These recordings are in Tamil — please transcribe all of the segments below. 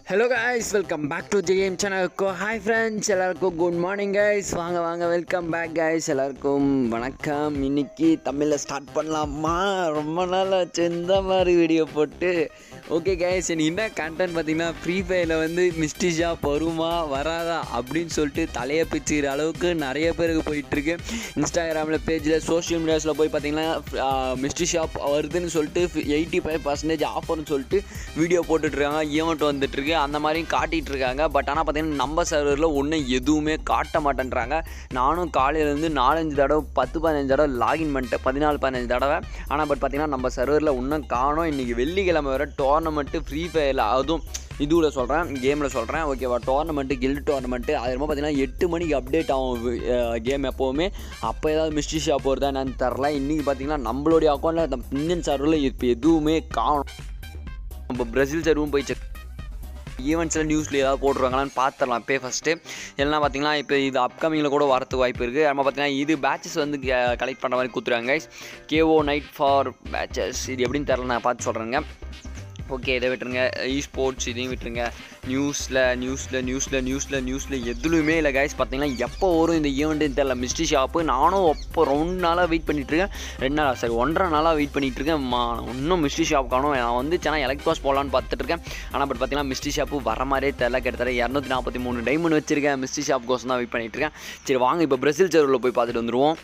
hello guys welcome back to GM சேனலுக்கு ஹாய் ஃப்ரெண்ட்ஸ் எல்லாருக்கும் குட் மார்னிங் கைஸ் வாங்க வாங்க வெல்கம் பேக் கைஸ் எல்லாருக்கும் வணக்கம் இன்னைக்கு தமிழில் ஸ்டார்ட் பண்ணலாமா ரொம்ப நாள் ஆச்சு இந்த மாதிரி வீடியோ போட்டு ஓகே கைஸ் எனக்கு என்ன கண்டென்ட் பார்த்தீங்கன்னா ஃப்ரீ ஃபயரில் வந்து மிஸ்டிஷா வருமா வராதா அப்படின்னு சொல்லிட்டு தலையை பிச்சுக்கிற அளவுக்கு நிறைய பேருக்கு போயிட்டுருக்கு இன்ஸ்டாகிராமில் பேஜில் சோஷியல் மீடியாஸில் போய் பார்த்தீங்கன்னா மிஸ்டி ஷாப் வருதுன்னு சொல்லிட்டு எயிட்டி ஃபைவ் பர்சன்டேஜ் ஆஃபர்னு சொல்லிட்டு வீடியோ போட்டுட்ருக்காங்க ஈவெண்ட் வந்துட்டுருக்கு அந்த மாதிரியும் காட்டிகிட்டு இருக்காங்க பட் ஆனால் பார்த்தீங்கன்னா நம்ம சர்வரில் ஒன்றும் எதுவுமே காட்ட மாட்டேன்றாங்க நானும் காலையிலேருந்து நாலஞ்சு தடவை பத்து பதினஞ்சு தடவை லாகின் பண்ணிட்டேன் பதினாலு பதினஞ்சு தடவை ஆனால் பட் பார்த்தீங்கன்னா நம்ம சர்வரில் இன்னும் காணோம் இன்றைக்கி வெள்ளிக்கிழமை வர டோர்னமெண்ட்டு ஃப்ரீ ஃபயரில் அதுவும் இதுவில் சொல்கிறேன் கேமில் சொல்கிறேன் ஓகேவா டோர்னமெண்ட்டு கில்டு டோர்னமெண்ட்டு அது ரொம்ப பார்த்தீங்கன்னா எட்டு மணிக்கு அப்டேட் ஆகும் கேம் எப்போவுமே அப்போ ஏதாவது மிஸ்டி ஷாப் வருதா என்னன்னு தெரில இன்றைக்கி பார்த்தீங்கன்னா நம்மளுடைய அக்கௌண்ட்டில் நம்ம இந்தியன் சர்வரில் இப்போ எதுவுமே காணும் நம்ம பிரேசில் சர்வும் போய் செக் ஈவெண்ட்ஸில் நியூஸில் ஏதாவது போட்டுருவாங்களான்னு பார்த்துடலாம் இப்போ ஃபஸ்ட்டு இல்லைனா பார்த்தீங்கன்னா இப்போ இது அப்கமிங்கில் கூட வரதுக்கு வாய்ப்பு இருக்குது நம்ம பார்த்தீங்கன்னா இது பேட்சஸ் வந்து கலெக்ட் பண்ணுற மாதிரி கொடுத்துருவாங்க guys KO night for patches இது எப்படின்னு தெரில நான் பார்த்து சொல்கிறேங்க ஓகே இதை விட்டுருங்க இ ஸ்போர்ட்ஸ் இதையும் விட்டுருங்க நியூஸில் நியூஸில் நியூஸில் நியூஸில் நியூஸில் எதுலையுமே இல்லை கைஸ் பார்த்தீங்கன்னா எப்போ வரும் இந்த ஈவெண்ட்டுன்னு தெரில மிஸ்டி ஷாப்பு நானும் அப்போ ரெண்டு நாளாக வெயிட் பண்ணிகிட்ருக்கேன் ரெண்டு நாளாக சரி ஒன்றரை நாளாக வெயிட் பண்ணிகிட்ருக்கேன் மா இன்னும் மிஸ்டி ஷாப் காணும் நான் வந்து சேனா எலக்ட்ராஸ் போகலான்னு பார்த்துட்ருக்கேன் ஆனால் பட் பார்த்தீங்கன்னா மிஸ்டி ஷாப்பு வர மாதிரியே தெரில கிட்டத்தட்ட இரநூத்தி நாற்பத்தி மூணு டைமண்ட் வச்சிருக்கேன் மிஸ்டி ஷாப் கோசம் தான் வெயிட் பண்ணிகிட்ருக்கேன் சரி வாங்க இப்போ பிரசில் சர்வில் போய் பார்த்துட்டு வந்துடுவோம்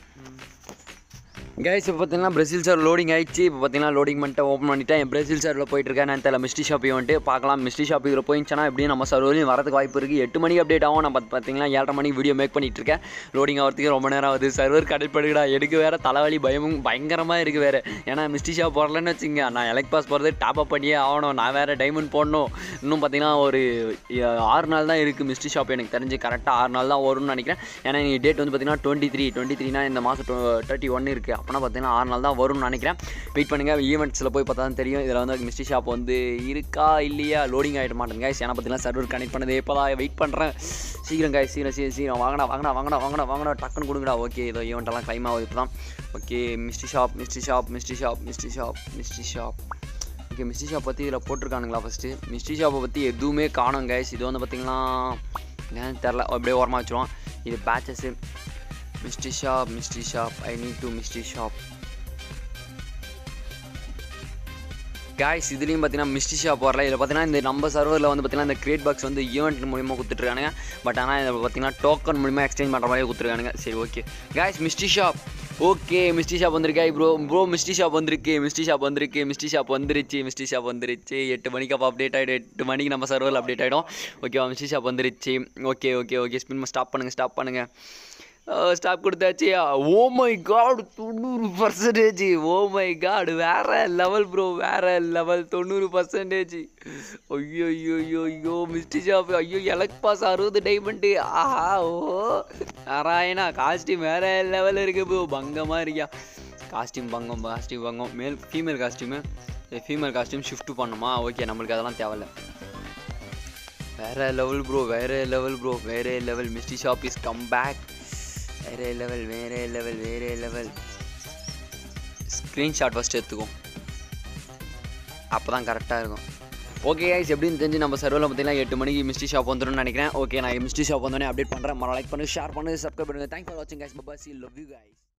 கைஸ் இப்போ பார்த்தீங்கன்னா பிரேசில் சார் லோடிங் ஆயிடுச்சு இப்போ பார்த்தீங்கன்னா லோடிங் பண்ணிட்டு ஓப்பன் பண்ணிட்டேன் என் பிரேசில் சாரில் போயிட்டு இருக்கேன் நான் தெரியல மிஸ்டி ஷாப்பி வந்துட்டு பார்க்கலாம் மிஸ்டி ஷாப்பில் போயிடுச்சுன்னா எப்படியும் நம்ம சர்வரையும் வரதுக்கு வாய்ப்பு இருக்குது எட்டு மணிக்கு அப்டேட் ஆகும் நான் பார்த்தீங்கன்னா ஏழரை மணிக்கு வீடியோ மேக் பண்ணிட்டு இருக்கேன் லோடிங் ஆகிறதுக்கு ரொம்ப நேரம் ஆகுது சர்வர் கடைப்படுகிறா எடுக்க வேறு தலைவலி பயமும் பயங்கரமாக இருக்குது வேறு ஏன்னா மிஸ்டி ஷாப் வரலன்னு வச்சுங்க நான் எலக்ட் பாஸ் போகிறது டாப் அப் பண்ணியே ஆகணும் நான் வேறு டைமண்ட் போடணும் இன்னும் பார்த்தீங்கன்னா ஒரு ஆறு நாள் தான் இருக்குது மிஸ்டி ஷாப் எனக்கு தெரிஞ்சு கரெக்டாக ஆறு நாள் தான் வரும்னு நினைக்கிறேன் ஏன்னா நீங்கள் டேட் வந்து பார்த்தீங்கன்னா டுவெண்ட்டி த்ரீ டுவெண்ட்டி த்ரீனா இந்த மாதம் தேர்ட்டி ஒன் இருக்குது அப்போனா பார்த்தீங்கன்னா ஆறு நாள் தான் வரும்னு நினைக்கிறேன் வெயிட் பண்ணுங்கள் ஈவெண்ட்ஸில் போய் பார்த்தா தான் தெரியும் இதில் வந்து மிஸ்டி ஷாப் வந்து இருக்கா இல்லையா லோடிங் ஆகிட மாட்டேங்க ஏன்னா பார்த்தீங்கன்னா சர்வர் கனெக்ட் பண்ணது இப்போ தான் வெயிட் பண்ணுறேன் சீக்கிரம் காய் சீக்கிரம் சீக்கிரம் சீக்கிரம் வாங்கடா வாங்கடா வாங்கடா வாங்கடா வாங்கடா டக்குன்னு கொடுங்கடா ஓகே இதோ ஈவெண்ட்டெல்லாம் க்ளைம் ஆகுது இப்போ தான் okay mystery shop mystery shop mystery shop mystery shop mystery shop okay mystery shop பற்றி இதில் போட்டிருக்கானுங்களா ஃபஸ்ட்டு மிஸ்டி ஷாப்பை பற்றி எதுவுமே காணும் கைஸ் இது வந்து பார்த்திங்கன்னா ஏன்னு தெரில அப்படியே ஓரமாக வச்சுருவோம் இது patches mystery shop mystery shop I need to mystery shop guys இதுலேயும் பார்த்தீங்கன்னா மிஸ்டி ஷாப் வரல இதில் பார்த்தீங்கன்னா இந்த நம்ம சர்வரில் வந்து பார்த்தீங்கன்னா இந்த கிரேட் பாக்ஸ் வந்து ஈவெண்ட் மூலியமாக கொடுத்துட்ருக்கானுங்க பட் ஆனால் இதில் பார்த்தீங்கன்னா டோக்கன் மூலியமாக எக்ஸ்சேஞ்ச் பண்ணுற மாதிரி கொடுத்துருக்கானுங்க சரி okay guys mystery shop okay mystery shop வந்திருக்கா ப்ரோ ப்ரோ மிஸ்டி ஷாப் வந்திருக்கு மிஸ்டி ஷாப் வந்திருக்கு மிஸ்டி ஷாப் வந்துருச்சு மிஸ்டி ஷாப் வந்துருச்சு எட்டு மணிக்கு அப்போ அப்டேட் ஆகிடும் எட்டு மணிக்கு நம்ம சர்வரில் அப்டேட் ஆகிடும் ஓகேவா மிஸ்டி ஷாப் வந்துருச்சு okay okay okay spin stop பண்ணுங்கள் ஸ்டாப் பண்ணுங்கள் ஸ்டாப் கொடுத்தாச்சு ஓ மை காடு தொண்ணூறு பர்சன்டேஜ் ஓ மை காடு வேற லெவல் ப்ரோ வேற லெவல் தொண்ணூறு பர்சன்டேஜ் ஐயோ ஐயோ ஐயோ ஐயோ மிஸ்டி ஷாப் ஐயோ எலக் பாஸ் அறுபது டைமண்டு ஆஹா ஓ நாராயணா காஸ்டியூம் வேற லெவல் இருக்கு ப்ரோ பங்கமாக இருக்கியா காஸ்டியூம் பங்கம் காஸ்டியூம் பங்கம் male female costume female costume shift பண்ணுமா ஓகே நம்மளுக்கு அதெல்லாம் தேவையில்ல வேற லெவல் ப்ரோ வேற லெவல் ப்ரோ வேற level mystery shop is come back வேறே லெவல் வேறே லெவல் வேறே லெவல் ஸ்க்ரீன்ஷாட் ஃபஸ்ட்டு எடுத்துக்கும் அப்போ தான் கரெக்டாக இருக்கும் ஓகே கைஸ் எப்படின்னு தெரிஞ்சு நம்ம சர்வரில் பார்த்தீங்கன்னா எட்டு மணிக்கு மிஸ்டி ஷாப் வந்துடும் நினைக்கிறேன் ஓகே நான் மிஸ்டி ஷாப் வந்தோடனே அப்டேட் பண்ணுறேன் மரம் லைக் பண்ணி ஷேர் பண்ணி சப்ஸ்கிரைப் பண்ணுங்கள் தேங்க்ஸ் ஃபார் வாட்சிங் கைஸ் பபாசி லவ் யூ கைஸ்